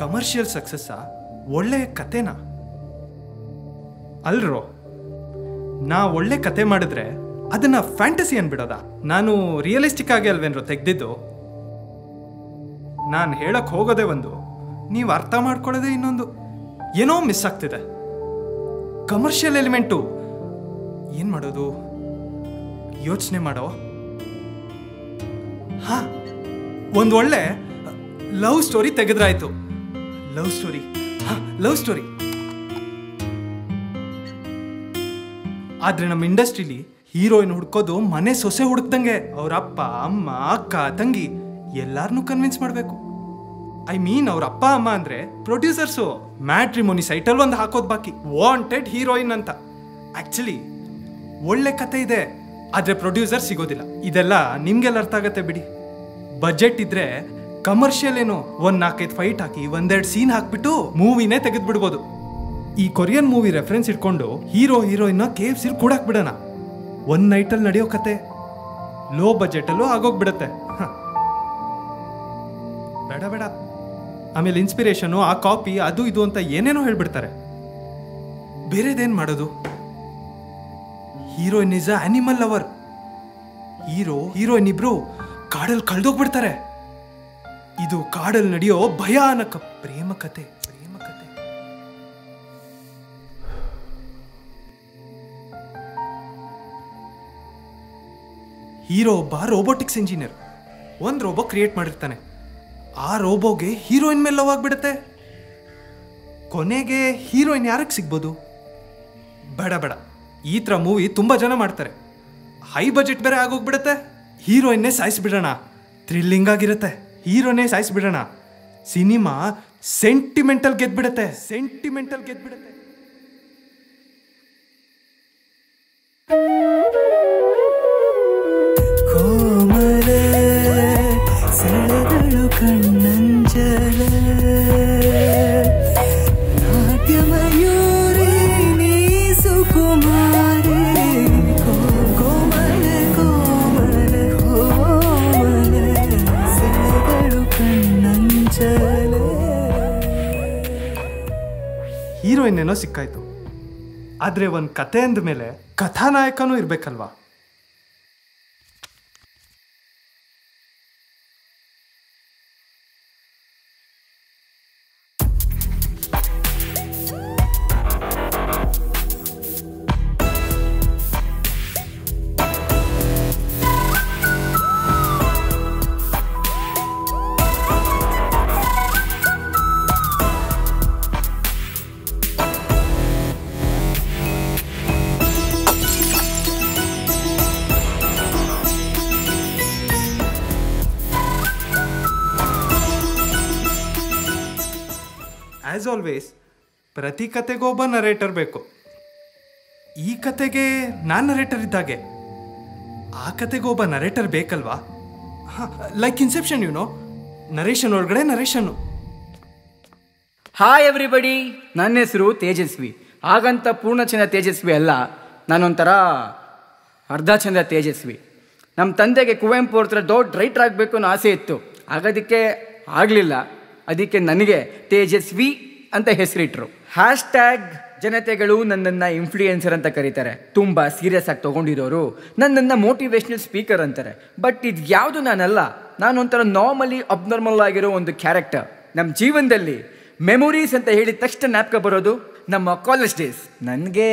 Commercial ಸಕ್ಸಸ್ಸಾ ಒಳ್ಳೆ ಕತೆನಾ ಅಲ್ರೋ ನಾ ಒಳ್ಳೆ ಕತೆ ಮಾಡಿದ್ರೆ ಅದನ್ನ ಫ್ಯಾಂಟಸಿ ಅನ್ಬಿಡೋದ ನಾನು ರಿಯಲಿಸ್ಟಿಕ್ ಆಗಿ ಅಲ್ವೇನ್ರೋ ತೆಗ್ದಿದ್ದು ನಾನು ಹೇಳಕ್ ಹೋಗೋದೇ ಒಂದು ನೀವು ಅರ್ಥ ಮಾಡ್ಕೊಳ್ಳೋದೇ ಇನ್ನೊಂದು ಏನೋ ಮಿಸ್ ಆಗ್ತಿದೆ ಕಮರ್ಷಿಯಲ್ ಎಲಿಮೆಂಟು ಏನ್ ಮಾಡೋದು ಯೋಚನೆ ಮಾಡೋ ಹಾ ಒಂದು ಒಳ್ಳೆ ಲವ್ ಸ್ಟೋರಿ ತೆಗೆದ್ರಾಯ್ತು ಲವ್ ಸ್ಟೋರಿ ಹಾ ಲವ್ ಸ್ಟೋರಿ ಆದ್ರೆ ನಮ್ಮ ಇಂಡಸ್ಟ್ರಿಲಿ ಹೀರೋಯಿನ್ ಹುಡ್ಕೋದು ಮನೆ ಸೊಸೆ ಹುಡುಕ್ದಂಗೆ ಅವ್ರ ಅಪ್ಪ ಅಮ್ಮ ಅಕ್ಕ ತಂಗಿ ಎಲ್ಲಾರನ್ನೂ ಕನ್ವಿನ್ಸ್ ಮಾಡಬೇಕು ಐ ಮೀನ್ ಅವ್ರ ಅಪ್ಪ ಅಮ್ಮ ಅಂದ್ರೆ ಪ್ರೊಡ್ಯೂಸರ್ಸು ಮ್ಯಾಟ್ರಿಮೋನಿ ಸೈಟಲ್ಲಿ ಒಂದು ಹಾಕೋದು ಬಾಕಿ ವಾಂಟೆಡ್ ಹೀರೋಯಿನ್ ಅಂತ ಆಕ್ಚುಲಿ ಒಳ್ಳೆ ಕತೆ ಇದೆ ಆದ್ರೆ ಪ್ರೊಡ್ಯೂಸರ್ ಸಿಗೋದಿಲ್ಲ ಇದೆಲ್ಲ ನಿಮ್ಗೆಲ್ಲ ಅರ್ಥ ಆಗತ್ತೆ ಬಿಡಿ ಬಜೆಟ್ ಇದ್ರೆ ಕಮರ್ಷಿಯಲ್ ಏನು ಒಂದ್ ನಾಲ್ಕೈದು ಫೈಟ್ ಹಾಕಿ ಒಂದೆರಡು ಸೀನ್ ಹಾಕ್ಬಿಟ್ಟು ಮೂವಿನೇ ತೆಗೆದ್ಬಿಡ್ಬೋದು ಈ ಕೊರಿಯನ್ ಮೂವಿ ರೆಫರೆನ್ಸ್ ಇಟ್ಕೊಂಡು ಹೀರೋ ಹೀರೋಯಿನ್ ಕೆ ಎಫ್ ಸಿಲ್ ಕೂಡಾಕ್ ಬಿಡೋಣ ಒಂದ್ ನೈಟಲ್ಲಿ ನಡೆಯೋ ಕತೆ ಲೋ ಬಜೆಟಲ್ಲೂ ಆಗೋಗ್ಬಿಡತ್ತೆ ಹ. ಬೇಡ ಬೇಡ ಆಮೇಲೆ ಇನ್ಸ್ಪಿರೇಷನು ಆ ಕಾಪಿ ಅದು ಇದು ಅಂತ ಏನೇನೋ ಹೇಳ್ಬಿಡ್ತಾರೆ ಬೇರೆದೇನ್ ಮಾಡೋದು heroine is animal lover hero heroine ಇಬ್ರು ಕಾಡಲ್ಲಿ ಕಳ್ದೋಗ್ಬಿಡ್ತಾರೆ ಇದು ಕಾಡಲ್ಲಿ ನಡೆಯೋ ಭಯಾನಕ ಪ್ರೇಮ ಕತೆ ಪ್ರೇಮ ಕತೆ ಹೀರೋ ಒಬ್ಬ ರೋಬೋಟಿಕ್ಸ್ ಇಂಜಿನಿಯರ್ ಒಂದು ರೋಬೋ ಕ್ರಿಯೇಟ್ ಮಾಡಿರ್ತಾನೆ ಆ ರೋಬೋಗೆ ಹೀರೋಯಿನ್ ಮೇಲೆ ಲವ್ ಆಗ್ಬಿಡುತ್ತೆ ಕೊನೆಗೆ ಹೀರೋಯಿನ್ ಯಾರಿಗೆ ಸಿಗ್ಬೋದು ಬೇಡ ಬೇಡ ಈ ಥರ ಮೂವಿ ತುಂಬ ಜನ ಮಾಡ್ತಾರೆ ಹೈ ಬಜೆಟ್ ಬೇರೆ ಆಗೋಗ್ಬಿಡುತ್ತೆ ಹೀರೋಯಿನ್ನೇ ಸಾಯಿಸ್ಬಿಡೋಣ ಥ್ರಿಲ್ಲಿಂಗ್ ಆಗಿರುತ್ತೆ ಹೀರೋನೇ ಸಾಯಿಸ್ಬಿಡೋಣ ಸಿನಿಮಾ ಸೆಂಟಿಮೆಂಟಲ್ ಗೆದ್ಬಿಡುತ್ತೆ ಸೆಂಟಿಮೆಂಟಲ್ ಗೆದ್ಬಿಡುತ್ತೆ ಕೋಮಲ ಸೆಳೆಗಳು ಕಣ್ಣಂಜಲ ನಾಟ್ಯಮಯೂರಿ ನೀ ಸುಕುಮಾರಿ ಕೋ- ಕೋಮಲ ಕೋಮಲ ಕೋಮಲ ಸೆಳೆಗಳು ಕಣ್ಣಂಜಲ ಹೀರೋಯಿನ್ ಏನೋ ಸಿಕ್ಕಾಯ್ತು ಆದ್ರೆ ಒಂದು ಕತೆ ಅಂದಮೇಲೆ ಕಥಾನಾಯಕನೂ ಇರ್ಬೇಕಲ್ವಾ ಆಸ್ ಆಲ್ವೇಸ್ ಪ್ರತಿ ಕತೆಗೂ ಒಬ್ಬ ನರೇಟರ್ ಬೇಕು ಈ ಕತೆಗೆ ನಾನು ನರೇಟರ್ ಇದ್ದಾಗೆ ಆ ಕತೆಗೆ ಒಬ್ಬ ನರೇಟರ್ ಬೇಕಲ್ವಾ ಲೈಕ್ ಇನ್ಸೆಪ್ಷನ್ ಯುನೋ ನರೇಷನ್ ಒಳಗಡೆ ನರೇಷನ್ನು ಹಾಯ್ ಎವ್ರಿಬಡಿ ನನ್ನ ಹೆಸರು ತೇಜಸ್ವಿ ಹಾಗಂತ ಪೂರ್ಣಚಂದ್ರ ತೇಜಸ್ವಿ ಅಲ್ಲ ನಾನೊಂಥರ ಅರ್ಧ ಚಂದ್ರ ತೇಜಸ್ವಿ ನಮ್ಮ ತಂದೆಗೆ ಕುವೆಂಪು ಅವ್ರ ಹತ್ರ ದೊಡ್ಡ ರೈಟರ್ ಆಗಬೇಕು ಅನ್ನೋ ಆಸೆ ಇತ್ತು ಆಗೋದಕ್ಕೆ ಆಗಲಿಲ್ಲ ಅದಕ್ಕೆ ನನಗೆ ತೇಜಸ್ವಿ ಅಂತ ಹೆಸರಿಟ್ರು ಹ್ಯಾಶ್ ಟ್ಯಾಗ್ ಜನತೆಗಳು ನನ್ನನ್ನು ಇನ್ಫ್ಲೂಯೆನ್ಸರ್ ಅಂತ ಕರೀತಾರೆ ತುಂಬ ಸೀರಿಯಸ್ ಆಗಿ ತೊಗೊಂಡಿರೋರು ನನ್ನನ್ನು ಮೋಟಿವೇಶ್ನಲ್ ಸ್ಪೀಕರ್ ಅಂತಾರೆ ಬಟ್ ಇದು ಯಾವುದು ನಾನಲ್ಲ ನಾನೊಂಥರ ನಾರ್ಮಲಿ ಅಬ್ನಾರ್ಮಲ್ ಆಗಿರೋ ಒಂದು ಕ್ಯಾರೆಕ್ಟರ್ ನಮ್ಮ ಜೀವನದಲ್ಲಿ ಮೆಮೊರೀಸ್ ಅಂತ ಹೇಳಿದ ತಕ್ಷಣ ಜ್ಞಾಪಕ ಬರೋದು ನಮ್ಮ ಕಾಲೇಜ್ ಡೇಸ್ ನನಗೆ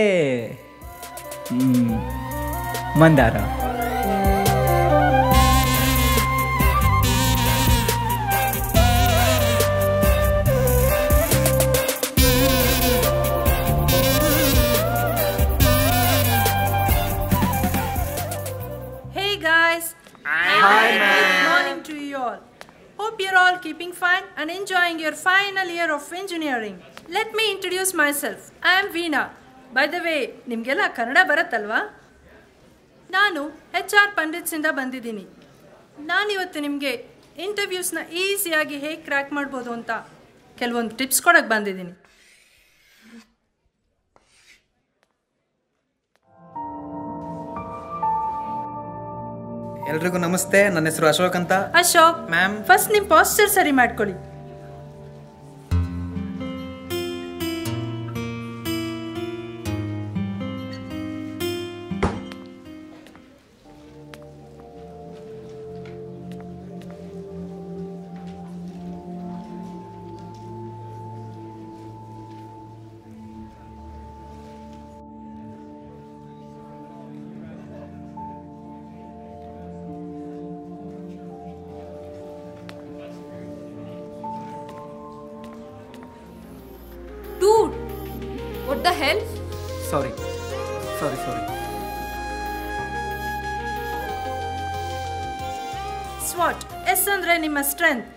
Mandara Hey guys. Hi, Good morning to you all. Hope you're all keeping fine and enjoying your final year of engineering. Let me introduce myself. I am Veena. By the way, ನಿಮಗೆಲ್ಲ ಕನ್ನಡ ಬರುತ್ತಲ್ವಾ ನಾನು H R ಪಂಡಿತ್ಸಿಂದ ಬಂದಿದ್ದೀನಿ ನಾನಿವತ್ತು ನಿಮಗೆ ಇಂಟರ್ವ್ಯೂಸ್ನ ಈಸಿಯಾಗಿ ಹೇಗೆ crack ಮಾಡ್ಬೋದು ಅಂತ ಕೆಲವೊಂದು ಟಿಪ್ಸ್ ಕೊಡೋಕ್ಕೆ ಬಂದಿದ್ದೀನಿ ಎಲ್ರಿಗೂ ನಮಸ್ತೆ ನನ್ನ ಹೆಸರು ಅಶೋಕ್ ಅಂತ ಅಶೋಕ್ ಮ್ಯಾಮ್ ಫಸ್ಟ್ ನಿಮ್ಮ ಪಾಸ್ಚರ್ ಸರಿ ಮಾಡ್ಕೊಳ್ಳಿ the hell sorry sorry sorry ಸ್ವಾಟ್ S ಅಂದ್ರೆ ನಿಮ್ಮ ಸ್ಟ್ರೆಂತ್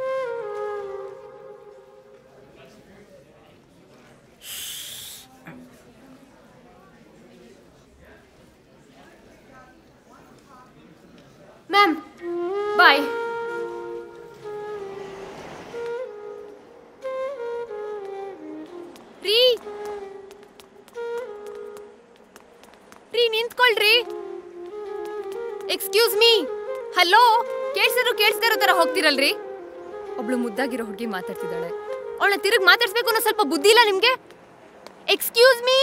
ಮ್ಯಾಮ್ ಬಾಯ್ ರೀ ರೀ ನಿಂತ್ಕೊಳ್ರಿ ಎಕ್ಸ್ಕ್ಯೂಸ್ ಮೀ ಹಲೋ ಕೇಳ್ಸಿದ್ರು ಕೇಳಿಸ್ತಾ ಇರೋ ಥರ ಹೋಗ್ತಿರಲ್ರಿ ಒಬ್ಳು ಮುದ್ದಾಗಿರೋ ಹುಡುಗಿ ಮಾತಾಡ್ತಿದ್ದಾಳೆ ಅವಳನ್ನ ತಿರುಗಿ ಮಾತಾಡ್ಸ್ಬೇಕು ಅನ್ನೋ ಸ್ವಲ್ಪ ಬುದ್ಧಿ ಇಲ್ಲ ನಿಮ್ಗೆ ಎಕ್ಸ್ಕ್ಯೂಸ್ ಮೀ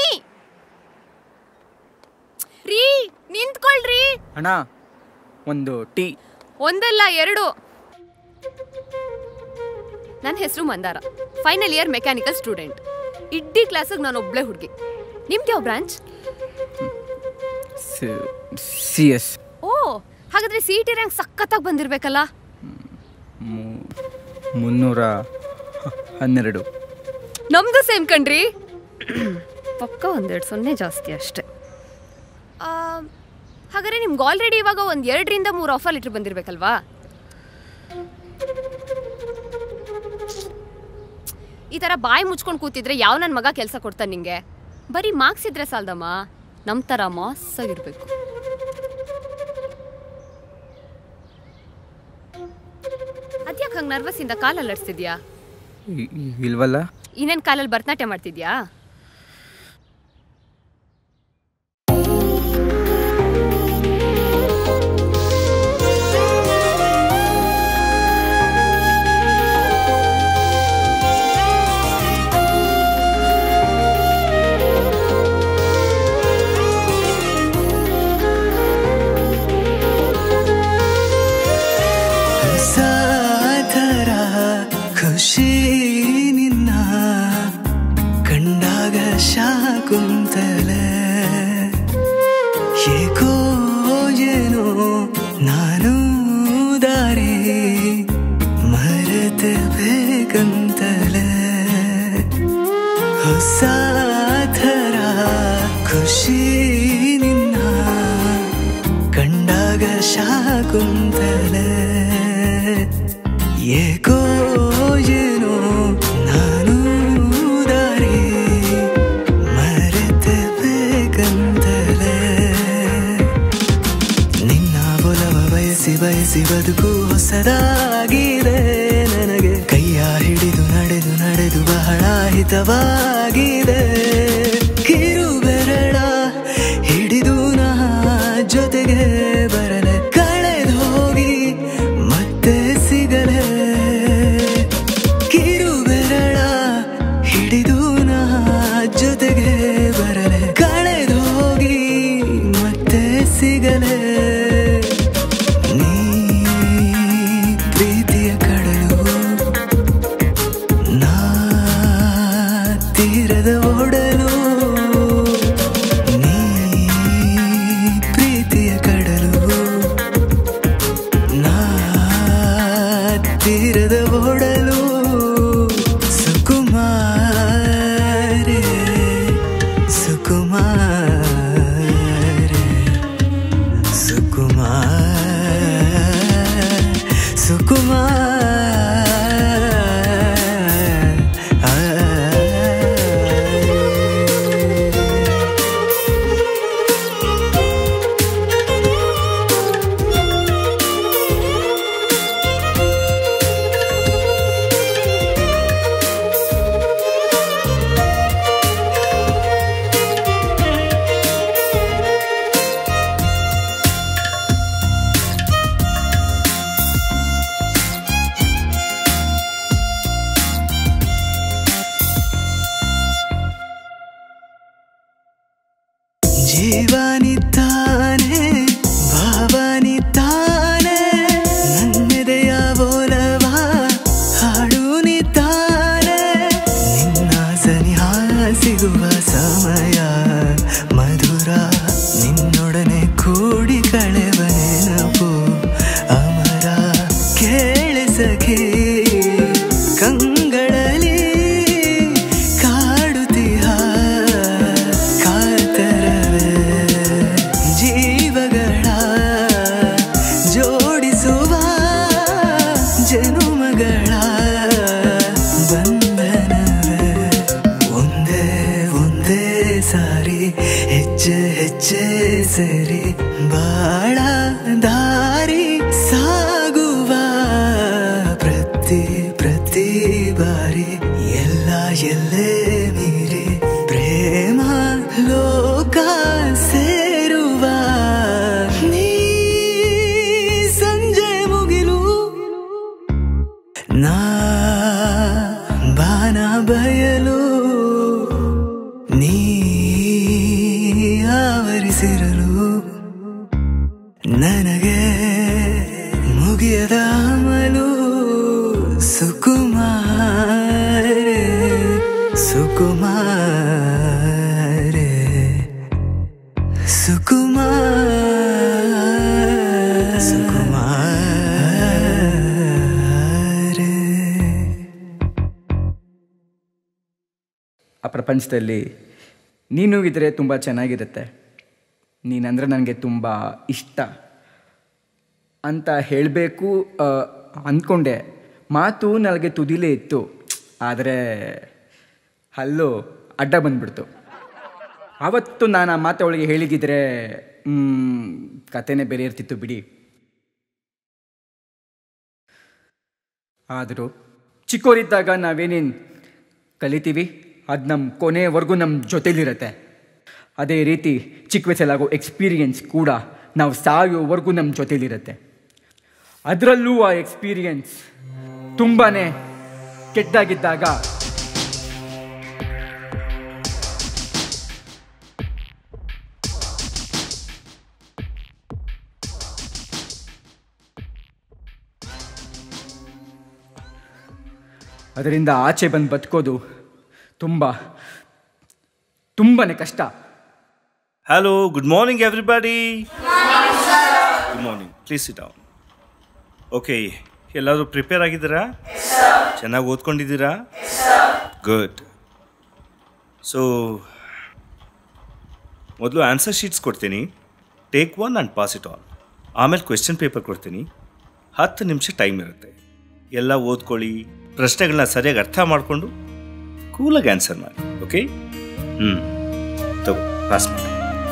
ರೀ ನಿಂತ್ಕೊಳ್ರಿ ಅಣ್ಣ ಒಂದು ಟೀ ಒಂದಲ್ಲ ಎರಡು ನನ್ನ ಹೆಸರು Mandara final year mechanical student ಇಡ್ಡಿ ಕ್ಲಾಸಿಗೆ ನಾನು ಒಬ್ಳೆ ಹುಡುಗಿ ನಿಮ್ದು ಯಾವ ಬ್ರಾಂಚ್ ಸಿ ಎಸ್ ಓ ಹಾಗಾದ್ರೆ ಸಿ ಟಿ ರ್ಯಾಂಕ್ ಸಖತ್ತಾಗಿ ಬಂದಿರ್ಬೇಕಲ್ಲ ಮುನ್ನೂರ ಹನ್ನೆರಡು ನಮ್ದು ಸೇಮ್ ಕಣ್ರಿ ಪಕ್ಕ ಒಂದೆರಡು ಸೊನ್ನೆ ಜಾಸ್ತಿ ಅಷ್ಟೆ ಆ, ಹಾಗಾದ್ರೆ ನಿಮ್ಗೆ ಆಲ್ರೆಡಿ ಇವಾಗ ಒಂದು ಎರಡರಿಂದ ಮೂರು ಆಫರ್ ಲೆಟ್ರ್ ಬಂದಿರ್ಬೇಕಲ್ವಾ ಈ ಥರ ಬಾಯಿ ಮುಚ್ಕೊಂಡು ಕೂತಿದ್ರೆ ಯಾವ ನನ್ನ ಮಗ ಕೆಲಸ ಕೊಡ್ತಾನೆ ನಿಂಗೆ ಬರೀ ಮಾರ್ಕ್ಸ್ ಇದ್ರೆ ಸಾಲದಮ್ಮ ನಮ್ಮ ಥರ ಮಾಸಾಗಿರ್ಬೇಕು ಅದ್ಯಾಕೆ ಹಂಗೆ ನರ್ವಸ್ಸಿಂದ ಕಾಲಲ್ಲಿ ಅಡ್ಸ್ತಿದ್ಯಾ ಇ- ಇಲ್ವಲ್ಲ ಇನ್ನೇನು ಕಾಲಲ್ಲಿ ಭರತನಾಟ್ಯ ಮಾಡ್ತಿದ್ಯಾ ಸಾಥರ ಖುಷಿ ನಿನ್ನ ಕಂಡಾಗ ಶಾಕುಂತಲೆ ಏಕೋ ಏನೋ ನಾನು ದಾರಿ ಮರೆತೆ ಬೇಕಂತಲೇ ಹೊಸ ಥರ ಖುಷಿ ನಿನ್ನ ಕಂಡಾಗ ಶಾಕುಂತಲೆ ಏಕೋ ಏನೋ ನಾನು ದಾರಿ ಮರೆತೆ ಬೇಕಂತಲೇ ನಿನ್ನ ಬೊಲವ ಬಯಸಿ ಬಯಸಿ ಬದುಕು ಹೊಸದಾಗಿದೆ ನನಗೆ ಕೈಯ ಹಿಡಿದು ನಡೆದು ನಡೆದು ಬಹಳ ಹಿತವಾಗಿದೆ ಕಿರುಬೆರಳ ಹಿಡಿದು ನಾ ಜೊತೆಗೆ ಬರಲೆ ಕಳೆದು ಹೋಗಿ ಮತ್ತೆ ಸಿಗಲೆ ಕಿರುಬೆರಳ ಹಿಡಿದು ನಾ ಜೊತೆಗೆ ಬರಲೆ ಕಳೆದು ಹೋಗಿ ಮತ್ತೆ ಸಿಗಲೆ ನೀ ಪ್ರೀತಿಯ ಕಡಲು ನಾ ತೀರದ ಓಡಲು ನೀ ಪ್ರೀತಿಯ ಕಡಲು ನಾ ತೀರದ ಓಡಲು ಸುಕುಮಾರೆ ಸುಕುಮಾರೆ ಸುಕುಮಾರ್ ಸುಕುಮಾರ್ ನನಗೆ ಮುಗಿಯದ ಅಮಲು ಸುಕುಮಾರೆ ಸುಕುಮಾರೆ ಸುಕುಮಾರ ಸುಕುಮಾರೆ ಆ ಪ್ರಪಂಚದಲ್ಲಿ ನೀನು ಇದ್ರೆ ತುಂಬ ಚೆನ್ನಾಗಿರುತ್ತೆ ನೀನಂದರೆ ನನಗೆ ತುಂಬ ಇಷ್ಟ ಅಂತ ಹೇಳಬೇಕು ಅಂದ್ಕೊಂಡೆ ಮಾತು ನನಗೆ ತುದಿಲೇ ಇತ್ತು ಆದರೆ ಹಲ್ಲು ಅಡ್ಡ ಬಂದ್ಬಿಡ್ತು ಆವತ್ತು ನಾನು ಆ ಮಾತು ಅವಳಿಗೆ ಹೇಳಿಗಿದ್ರೆ ಮ್, ಕಥೆನೇ ಬೇರೆ ಇರ್ತಿತ್ತು ಬಿಡಿ ಆದರೂ ಚಿಕ್ಕವರಿದ್ದಾಗ ನಾವೇನೇನು ಕಲಿತೀವಿ ಅದು ನಮ್ಮ ಕೊನೆಯವರೆಗೂ ನಮ್ಮ ಜೊತೆಲಿರುತ್ತೆ ಅದೇ ರೀತಿ ಚಿಕ್ಕ ವಯಸ್ಸಲ್ಲಾಗೋ ಎಕ್ಸ್ಪೀರಿಯನ್ಸ್ ಕೂಡ ನಾವು ಸಾಯೋವರೆಗೂ ನಮ್ಮ ಜೊತೆಲಿರುತ್ತೆ ಅದರಲ್ಲೂ ಆ ಎಕ್ಸ್ಪೀರಿಯನ್ಸ್ ತುಂಬಾ ಕೆಟ್ಟಾಗಿದ್ದಾಗ ಅದರಿಂದ ಆಚೆ ಬಂದು ಬದುಕೋದು ತುಂಬ ತುಂಬಾ ಕಷ್ಟ hello good morning everybody good morning please sit down okay ಎಲ್ಲರೂ ಪ್ರಿಪೇರ್ ಆಗಿದ್ದೀರಾ ಚೆನ್ನಾಗಿ ಓದ್ಕೊಂಡಿದ್ದೀರಾ ಗುಡ್ ಸೊ ಮೊದಲು ಆನ್ಸರ್ ಶೀಟ್ಸ್ ಕೊಡ್ತೀನಿ take one and pass it on ಆಮೇಲೆ ಕ್ವೆಶ್ಚನ್ ಪೇಪರ್ ಕೊಡ್ತೀನಿ ಹತ್ತು ನಿಮಿಷ ಟೈಮ್ ಇರುತ್ತೆ ಎಲ್ಲ ಓದ್ಕೊಳ್ಳಿ ಪ್ರಶ್ನೆಗಳನ್ನ ಸರಿಯಾಗಿ ಅರ್ಥ ಮಾಡಿಕೊಂಡು ಕೂಲಾಗಿ ಆನ್ಸರ್ ಮಾಡಿ ಓಕೆ ಹ್ಞೂ ತಗೋ ಪಾಸ್ ಮಾಡಿ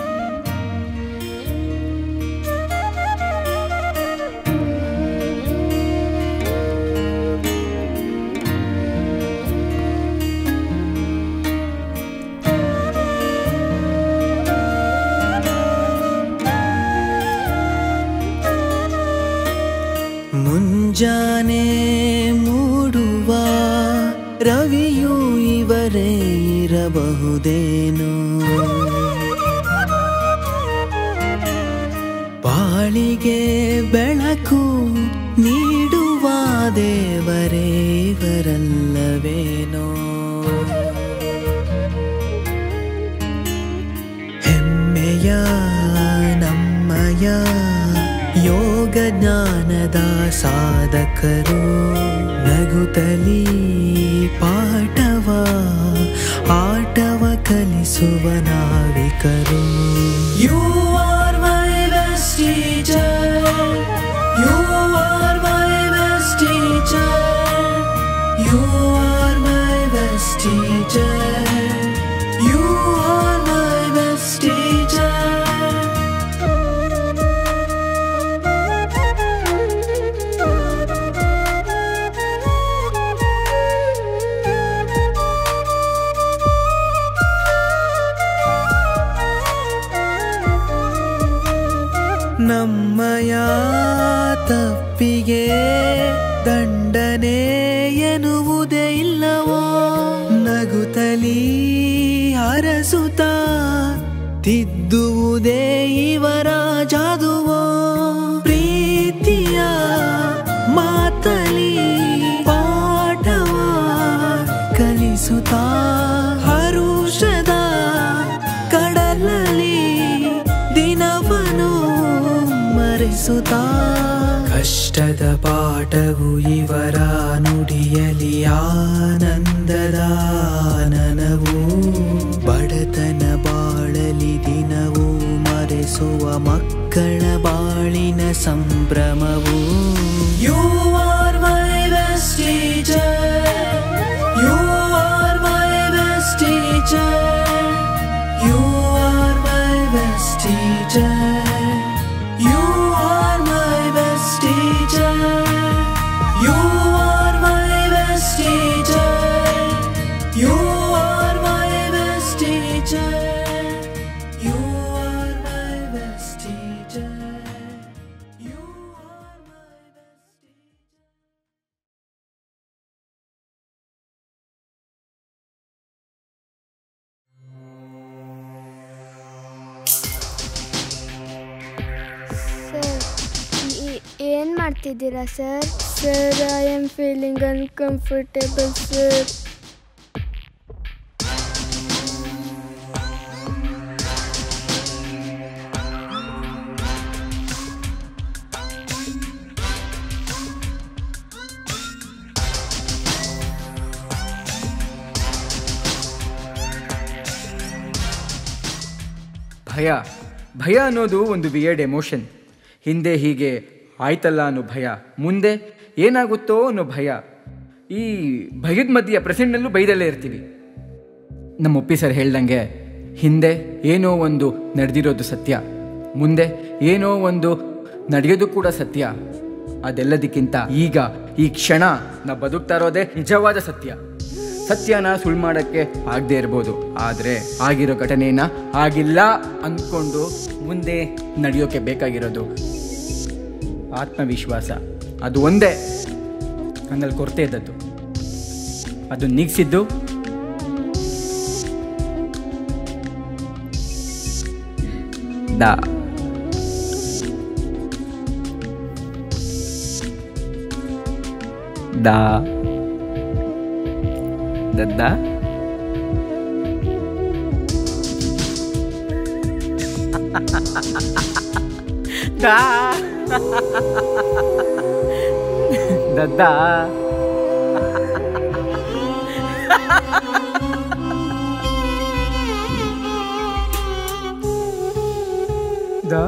ಮುಂಜಾನೆ ಮೂಡುವ ರವಿಯು ಇವರೇ ಇರಬಹುದೇನೋ ಬಾಳಿಗೆ ಬೆಳಕು ನೀಡುವ ದೇವರೇ ಇವರಲ್ಲವೇನೋ ಹೆಮ್ಮೆಯ ನಮ್ಮಯ ಯೋಗ ಜ್ಞಾನದ ಸಾಧಕರು ನಗುತ್ತಲಿ ಪಾಠವ ಆಟವ ಕಲಿಸುವ ನಾವಿಕರು you are my best teacher you are my best teacher you are my best teacher you are my best teacher ನಮ್ಮಯ ತಪ್ಪಿಗೆ ದಂಡನೆ ಎನ್ನುವುದೇ ಇಲ್ಲವೋ ನಗುತ್ತಲಿ ಹರಸುತ್ತ ತಿದ್ದುವುದೇ ಇವರ ಜಾದುವೋ ಪ್ರೀತಿಯ ಮಾತಲಿ ಪಾಠವ ಕಲಿಸುತ್ತಾ ಹರುಷದ ಕಡಲಲ್ಲಿ ದಿನವನು ಮರೆಸುತ್ತಾ ಕಷ್ಟದ ಪಾಠವು ಇವರ ನುಡಿಯಲಿ ಆನಂದದ ನನವು ಬಡತನ ಬಾಳಲಿ ದಿನವೂ ಮರೆಸುವ ಮಕ್ಕಳ ಬಾಳಿನ ಸಂಭ್ರಮವು you are my best teacher you are my best teacher you are my best teacher you are my best teacher you are my best teacher you are my best teacher you are my best teacher you are my best ಏನು ಮಾಡ್ತಿದ್ದೀರಾ sir sir I am feeling uncomfortable sir ಭಯ ಭಯ ಅನ್ನೋದು ಒಂದು weird emotion ಹಿಂದೆ ಹೀಗೆ ಆಯ್ತಲ್ಲ ಅನ್ನೋ ಭಯ ಮುಂದೆ ಏನಾಗುತ್ತೋ ಅನ್ನೋ ಭಯ ಈ ಭಯದ ಮಧ್ಯೆ ಪ್ರೆಸೆಂಟ್ನಲ್ಲೂ ಬೈದಲ್ಲೇ ಇರ್ತೀವಿ ನಮ್ಮ ಒಪ್ಪಿ ಸರ್ ಹೇಳ್ದಂಗೆ ಹಿಂದೆ ಏನೋ ಒಂದು ನಡೆದಿರೋದು ಸತ್ಯ ಮುಂದೆ ಏನೋ ಒಂದು ನಡೆಯೋದು ಕೂಡ ಸತ್ಯ ಅದೆಲ್ಲದಕ್ಕಿಂತ ಈಗ ಈ ಕ್ಷಣ ನಾವು ಬದುಕ್ತಾ ಇರೋದೇ ನಿಜವಾದ ಸತ್ಯ ಸತ್ಯನ ಸುಳ್ಳು ಮಾಡೋಕ್ಕೆ ಆಗದೆ ಇರ್ಬೋದು ಆದರೆ ಆಗಿರೋ ಘಟನೆನ ಆಗಿಲ್ಲ ಅಂದ್ಕೊಂಡು ಮುಂದೆ ನಡೆಯೋಕೆ ಬೇಕಾಗಿರೋದು ಆತ್ಮವಿಶ್ವಾಸ ಅದು ಒಂದೇ ನನ್ನಲ್ಲಿ ಕೊರತೆ ಇದ್ದದ್ದು ಅದು ನೀಗಿಸಿದ್ದು ದಾ ದಾ ದದ್ದ ದಾ ದದ್ದ ದಾ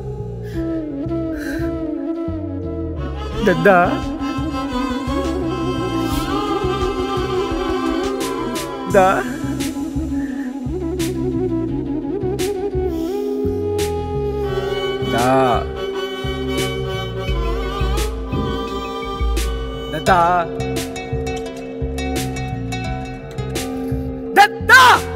ದದ್ದ ದಾ ದಾ ದದ್ದ ದದ್ದ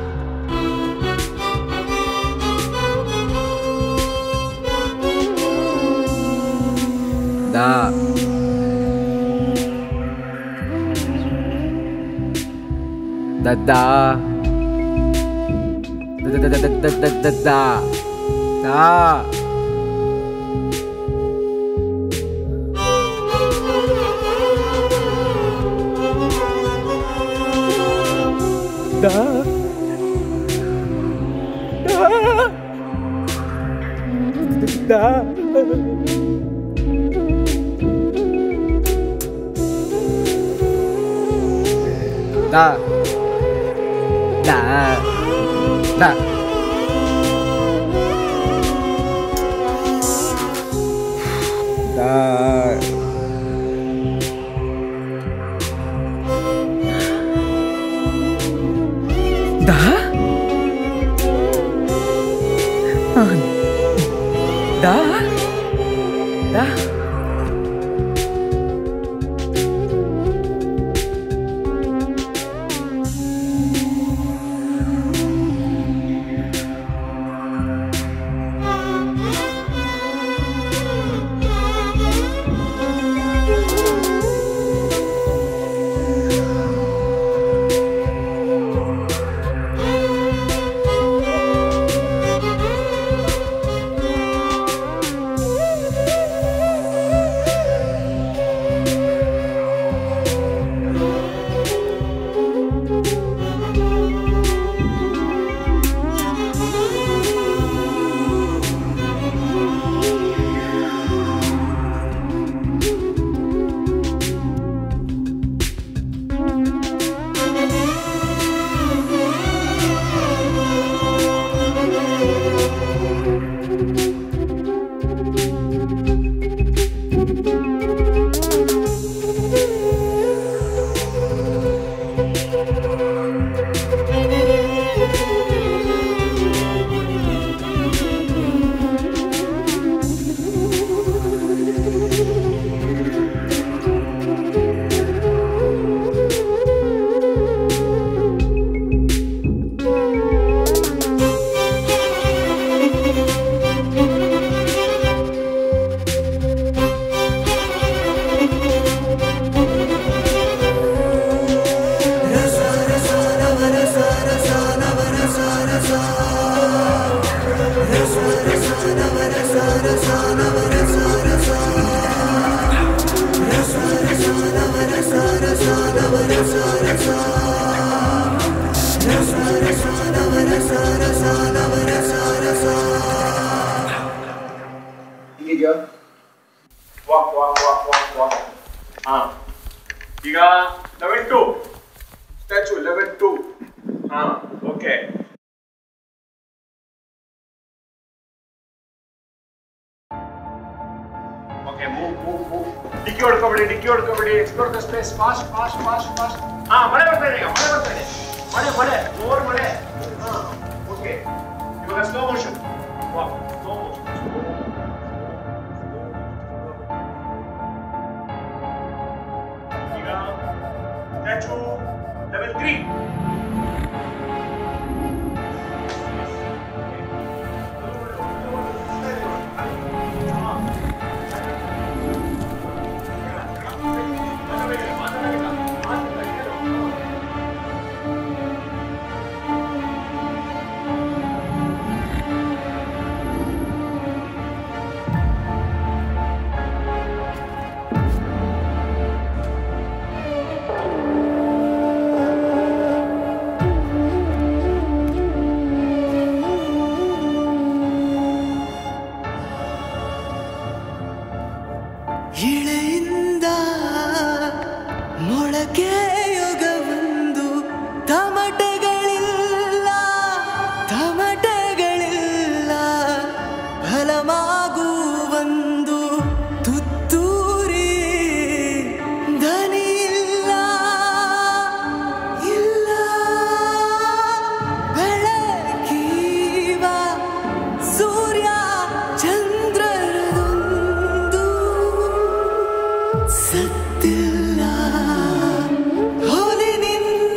ದಾ ದದ್ದ ದದ್ದ ದಾ ದಾ ದಾ Da. Da. Da. Da. Da? Ah. Da? Da? ಈಗ walk walk walk walk walk ಹಾ ಈಗ level two statue level two ಹಾ okay okay move move move ಡಿಕ್ಕಿ ಹೊಡ್ಕೊಬೇಡಿ ಡಿಕ್ಕಿ ಹೊಡ್ಕೊಬೇಡಿ explore the space fast fast fast fast ಹಾ ಮಳೆ ಬರ್ತಾ ಇದೆ ಈಗ ಮಳೆ ಬರ್ತಾ ಇದೆ ಮಳೆ ಮಳೆ ಓವರ್ ಮಳೆ ಹಾ ಓಕೆ ಇವಾಗ ಸ್ಲೋ ಮೋಷನ್ ವಾ ಸ್ಲೋ ಈಗ ಸ್ಟ್ಯಾಚು ಲೆವೆಲ್ ತ್ರೀ ಇಳೆಯಿಂದ ಮೊಳಕೆಯೊಗವೊಂದು ತಮಟೆಗಳಿಲ್ಲ ತಮಟೆಗಳಿಲ್ಲ ಫಲಮಾಗುವೊಂದು ತುತ್ತೂರಿ ದನಿಯಿಲ್ಲ ಇಲ್ಲ ಬೆಳಕೀವ ಸೂರ್ಯ ಚಂದ್ರರದೊಂದು ಸತ್ತಿಲ್ಲ ಹೋಲಿನಿಂದ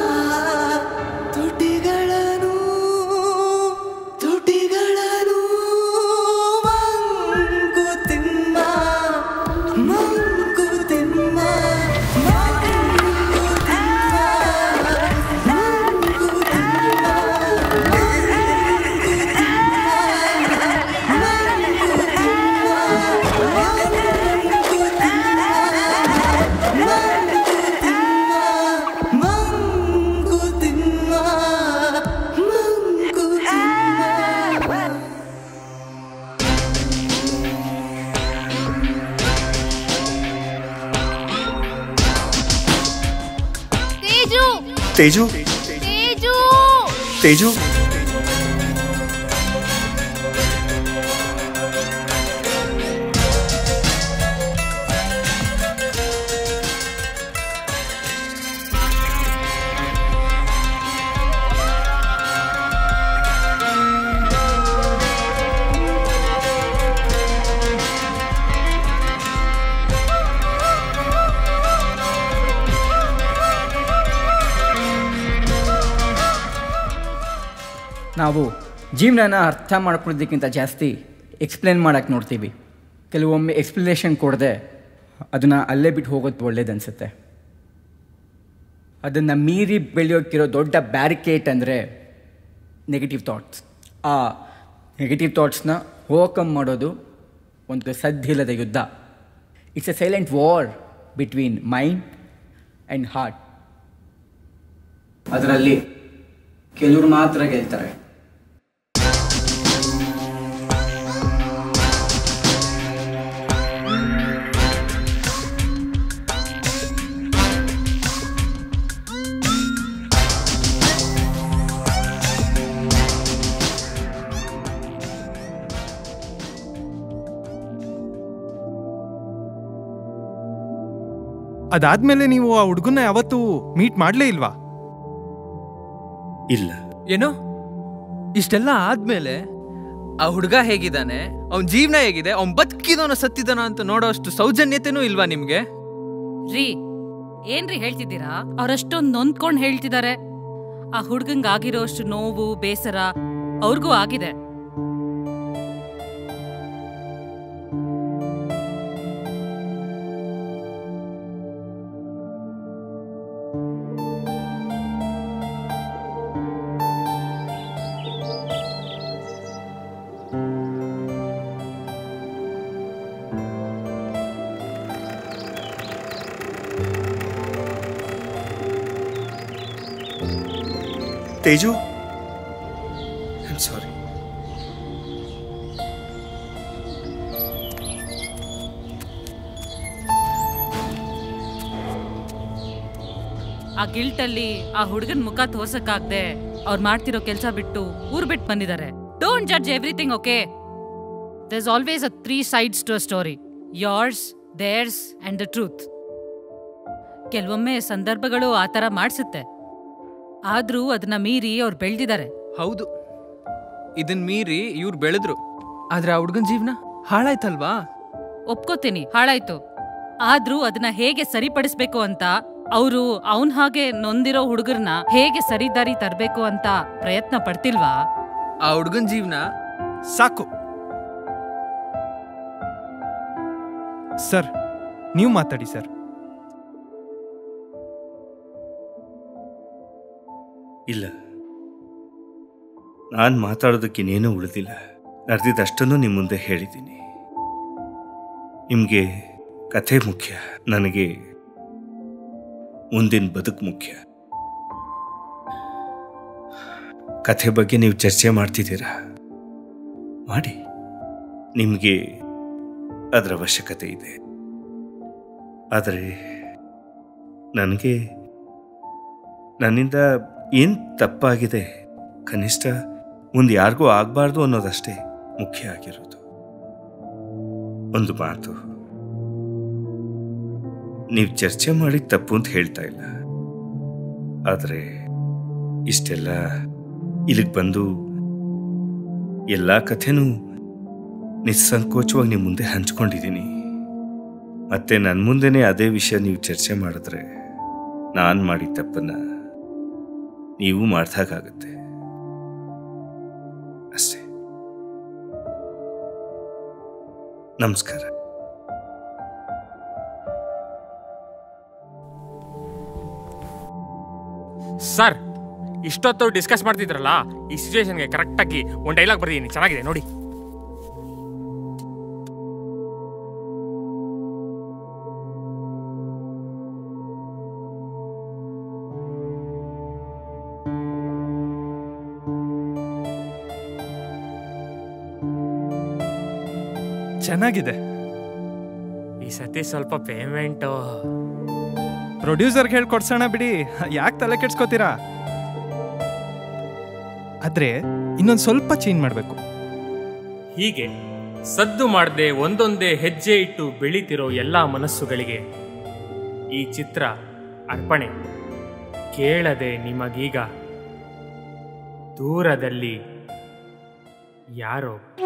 ತುಟಿಗಳನ್ನು ತುಟಿಗಳನ್ನು ಮಂಕುತಿಮ್ಮ ಮಂಕುತಿಮ್ಮ ಮಂಕುತಿಮ್ಮ ಮಂಕುತಿಮ್ಮ ತೇಜು ತೇಜು ತೇಜು ತೇಜು ನಾವು ಜೀವನನ ಅರ್ಥ ಮಾಡ್ಕೊಳ್ಳೋದಕ್ಕಿಂತ ಜಾಸ್ತಿ ಎಕ್ಸ್ಪ್ಲೇನ್ ಮಾಡೋಕ್ಕೆ ನೋಡ್ತೀವಿ ಕೆಲವೊಮ್ಮೆ ಎಕ್ಸ್ಪ್ಲನೇಷನ್ ಕೊಡದೆ ಅದನ್ನು ಅಲ್ಲೇ ಬಿಟ್ಟು ಹೋಗೋದು ಒಳ್ಳೇದನ್ಸುತ್ತೆ ಅದನ್ನು ಮೀರಿ ಬೆಳೆಯೋಕ್ಕಿರೋ ದೊಡ್ಡ ಬ್ಯಾರಿಕೇಟ್ ಅಂದರೆ ನೆಗೆಟಿವ್ ಥಾಟ್ಸ್ ಆ ನೆಗೆಟಿವ್ ಥಾಟ್ಸ್ನ ಓವರ್ಕಮ್ ಮಾಡೋದು ಒಂದು ಸದ್ದಿಲ್ಲದ ಯುದ್ಧ it's a silent war between mind and heart ಅದರಲ್ಲಿ ಕೆಲವರು ಮಾತ್ರ ಗೆಲ್ತಾರೆ ಅದಾದ್ಮೇಲೆ ನೀವು ಆ ಹುಡುಗನ್ನ ಯಾವತ್ತೂ ಮೀಟ್ ಮಾಡ್ಲೇ ಇಲ್ವಾ ಇಲ್ಲ ಏನು ಇಷ್ಟೆಲ್ಲ ಆದ್ಮೇಲೆ ಆ ಹುಡುಗ ಹೇಗಿದ್ದಾನೆ ಅವನ್ ಜೀವನ ಹೇಗಿದೆ ಅವ್ನ್ ಬದುಕಿದವನ ಸತ್ತಿದಾನ ಅಂತ ನೋಡೋ ಅಷ್ಟು ಸೌಜನ್ಯತೆನೂ ಇಲ್ವಾ ನಿಮ್ಗೆ ರೀ ಏನ್ರಿ ಹೇಳ್ತಿದ್ದೀರಾ ಅವ್ರಷ್ಟೊಂದ್ ನೊಂದ್ಕೊಂಡ್ ಹೇಳ್ತಿದ್ದಾರೆ ಆ ಹುಡ್ಗಂಗ್ ಆಗಿರೋ ಅಷ್ಟು ನೋವು ಬೇಸರ ಅವ್ರಿಗೂ ಆಗಿದೆ ತೇಜು ಐಮ್ ಸಾರಿ ಆ ಗಿಲ್ಟಲ್ಲಿ ಆ ಹುಡುಗನ್ ಮುಖ ತೋರ್ಸಕ್ಕಾಗ್ದೆ ಅವ್ರು ಮಾಡ್ತಿರೋ ಕೆಲಸ ಬಿಟ್ಟು ಊರ್ ಬಿಟ್ಟು ಬಂದಿದ್ದಾರೆ don't judge everything okay there's always a three sides to a story yours theirs and the truth ಕೆಲವೊಮ್ಮೆ ಸಂದರ್ಭಗಳು ಆ ಥರ ಮಾಡಿಸುತ್ತೆ ಆದ್ರೂ ಅದನ್ನ ಮೀರಿ ಅವ್ರು ಬೆಳೆದಿದ್ದಾರೆ ಹೌದು ಇದನ್ ಮೀರಿ ಇವ್ರು ಬೆಳೆದ್ರು ಆದ್ರೆ ಆ ಹುಡ್ಗನ್ ಜೀವನ ಹಾಳಾಯ್ತಲ್ವಾ ಒಪ್ಕೋತೀನಿ ಹಾಳಾಯ್ತು ಆದ್ರೂ ಅದನ್ನ ಹೇಗೆ ಸರಿಪಡಿಸ್ಬೇಕು ಅಂತ ಅವರು ಅವನ್ ಹಾಗೆ ನೊಂದಿರೋ ಹುಡುಗರ್ನ ಹೇಗೆ ಸರಿದಾರಿ ತರಬೇಕು ಅಂತ ಪ್ರಯತ್ನ ಪಡ್ತಿಲ್ವಾ ಆ ಹುಡ್ಗನ್ ಜೀವನ ಸಾಕು ಸರ್ ನೀವು ಮಾತಾಡಿ ಸರ್ ಇಲ್ಲ ನಾನು ಮಾತಾಡೋದಕ್ಕೆ ಇನ್ನೇನೂ ಉಳಿದಿಲ್ಲ ನಡೆದಿದ್ದಷ್ಟನ್ನು ನಿಮ್ಮ ಮುಂದೆ ಹೇಳಿದ್ದೀನಿ ನಿಮಗೆ ಕಥೆ ಮುಖ್ಯ ನನಗೆ ಮುಂದಿನ ಬದುಕು ಮುಖ್ಯ ಕಥೆ ಬಗ್ಗೆ ನೀವು ಚರ್ಚೆ ಮಾಡ್ತಿದ್ದೀರಾ ಮಾಡಿ ನಿಮಗೆ ಅದರ ಅವಶ್ಯಕತೆ ಇದೆ ಆದರೆ ನನಗೆ ನನ್ನಿಂದ ಏನು ತಪ್ಪಾಗಿದೆ ಕನಿಷ್ಠ ಮುಂದೆ ಯಾರಿಗೂ ಆಗಬಾರ್ದು ಅನ್ನೋದಷ್ಟೇ ಮುಖ್ಯ ಆಗಿರೋದು ಒಂದು ಮಾತು ನೀವು ಚರ್ಚೆ ಮಾಡಿ ತಪ್ಪು ಅಂತ ಹೇಳ್ತಾ ಇಲ್ಲ ಆದರೆ ಇಷ್ಟೆಲ್ಲ ಇಲ್ಲಿಗೆ ಬಂದು ಎಲ್ಲ ಕಥೆನೂ ನಿಸ್ಸಂಕೋಚವಾಗಿ ನಿಮ್ಮ ಮುಂದೆ ಹಂಚ್ಕೊಂಡಿದ್ದೀನಿ ಮತ್ತೆ ನನ್ನ ಮುಂದೆನೇ ಅದೇ ವಿಷಯ ನೀವು ಚರ್ಚೆ ಮಾಡಿದ್ರೆ ನಾನು ಮಾಡಿದ ತಪ್ಪನ್ನ ನೀವು ಮಾಡ್ದಾಗತ್ತೆ ಅಷ್ಟೇ ನಮಸ್ಕಾರ ಸರ್ ಇಷ್ಟೊತ್ತು ಡಿಸ್ಕಸ್ ಮಾಡ್ತಿದ್ರಲ್ಲ ಈ ಸಿಚುವೇಶನ್ಗೆ ಕರೆಕ್ಟಾಗಿ ಒಂದು ಡೈಲಾಗ್ ಬರ್ದಿದ್ದೀನಿ ಚೆನ್ನಾಗಿದೆ ನೋಡಿ ಚೆನ್ನಾಗಿದೆ ಈ ಸತಿ ಸ್ವಲ್ಪ ಪೇಮೆಂಟು ಪ್ರೊಡ್ಯೂಸರ್ಗೆ ಹೇಳ್ಕೊಡ್ಸೋಣ ಬಿಡಿ ಯಾಕೆ ತಲೆ ಕೆಡ್ಸ್ಕೊತೀರಾ ಆದ್ರೆ ಇನ್ನೊಂದು ಸ್ವಲ್ಪ ಚೇಂಜ್ ಮಾಡಬೇಕು ಹೀಗೆ ಸದ್ದು ಮಾಡದೆ ಒಂದೊಂದೇ ಹೆಜ್ಜೆ ಇಟ್ಟು ಬೆಳೀತಿರೋ ಎಲ್ಲ ಮನಸ್ಸುಗಳಿಗೆ ಈ ಚಿತ್ರ ಅರ್ಪಣೆ ಕೇಳದೆ ನಿಮಗೀಗ ದೂರದಲ್ಲಿ ಯಾರೋ